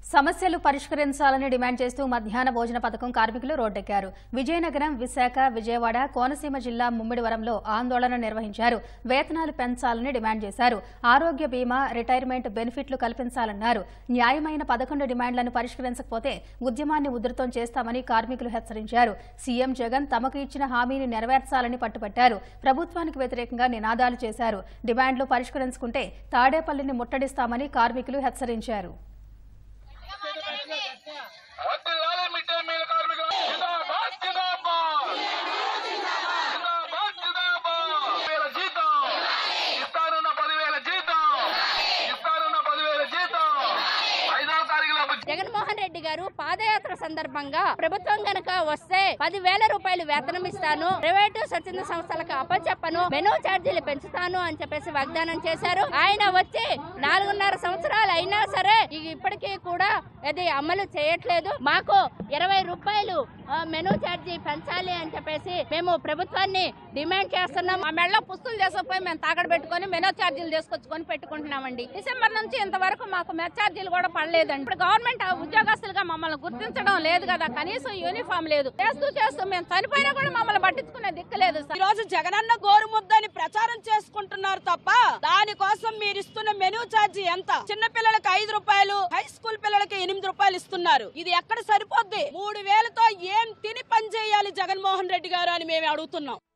సమస్యలు పరిష్కరించాలని డిమాండ్ చేస్తూ మధ్యాహ్న భోజన పథకం కార్మికులు రోడ్డెక్కారు విజయనగరం విశాఖ విజయవాడ కోనసీమ జిల్లా ముమ్మిడివరంలో ఆందోళన నిర్వహించారు వేతనాలు పెంచాలని డిమాండ్ చేశారు ఆరోగ్య బీమా రిటైర్మెంట్ బెనిఫిట్లు కల్పించాలన్నారు న్యాయమైన పదకొండు డిమాండ్లను పరిష్కరించకపోతే ఉద్యమాన్ని ఉధృతం చేస్తామని కార్మికులు హెచ్చరించారు సీఎం జగన్ తమకు ఇచ్చిన హామీని నెరవేర్చాలని పట్టుపట్టారు ప్రభుత్వానికి వ్యతిరేకంగా నినాదాలు చేశారు డిమాండ్లు పరిష్కరించుకుంటే తాడేపల్లిని ముట్టడిస్తామని కార్మికులు హెచ్చరించారు వర్ధిల్లాలి మిడ్ డే మీల్ కార్మికులు జిందాబాద్ జిందాబాద్ జిందాబాద్ జిందాబాద్ వేల జీతం ఇస్తారన్న పదివేల జీతం ఇస్తారన్న పదివేల జీతం ఐదవ తారీఖులో జగన్మోహన్ రెడ్డి గారు పాదయాత్ర సందర్భంగా ప్రభుత్వం గనక వస్తే పదివేల రూపాయలు వేతనం ఇస్తాను ప్రైవేటు స్వచ్ఛంద సంస్థలకు అప్పచెప్పను మెనూ ఛార్జీలు పెంచుతాను అని చెప్పేసి వాగ్దానం చేశారు ఆయన వచ్చి నాలుగున్నర సంవత్సరాలు అయినా సరే ఇ- ఇప్పటికీ కూడా అది అమలు చేయట్లేదు మాకు ఇరవై రూపాయలు ఆ, మెనూ ఛార్జీ పెంచాలి అని చెప్పేసి మేము ప్రభుత్వాన్ని డిమాండ్ చేస్తున్నాం మా మెడలో పుస్తులు చేసుకుపోయి మేము తాకడ పెట్టుకొని మెనో ఛార్జీలు తీసుకొచ్చుకొని పెట్టుకుంటున్నామండి డిసెంబర్ నుంచి ఇంతవరకు మాకు మెస్ ఛార్జీలు కూడా పడలేదండి ఇప్పుడు గవర్నమెంట్ ఉద్యోగస్తులుగా మమ్మల్ని గుర్తించడం లేదు కదా కనీసం యూనిఫామ్ లేదు చేస్తూ చేస్తూ మేము చనిపోయినా కూడా మమ్మల్ని పట్టించుకునే దిక్కు లేదు సార్ ఈ రోజు జగనన్న గోరుముద్దని ప్రచారం చేసుకుంటున్నారు తప్ప దానికోసం మీరు ఇస్తున్న మెనూ ఛార్జీ ఎంత చిన్న పిల్లలకి ఐదు రూపాయలు హై స్కూల్ పిల్లలకి ఎనిమిది రూపాయలు ఇస్తున్నారు ఇది ఎక్కడ సరిపోద్ది మూడు వేలతో ఏం తిని పని చేయాలి జగన్మోహన్ రెడ్డి గారు అని మేము అడుగుతున్నాం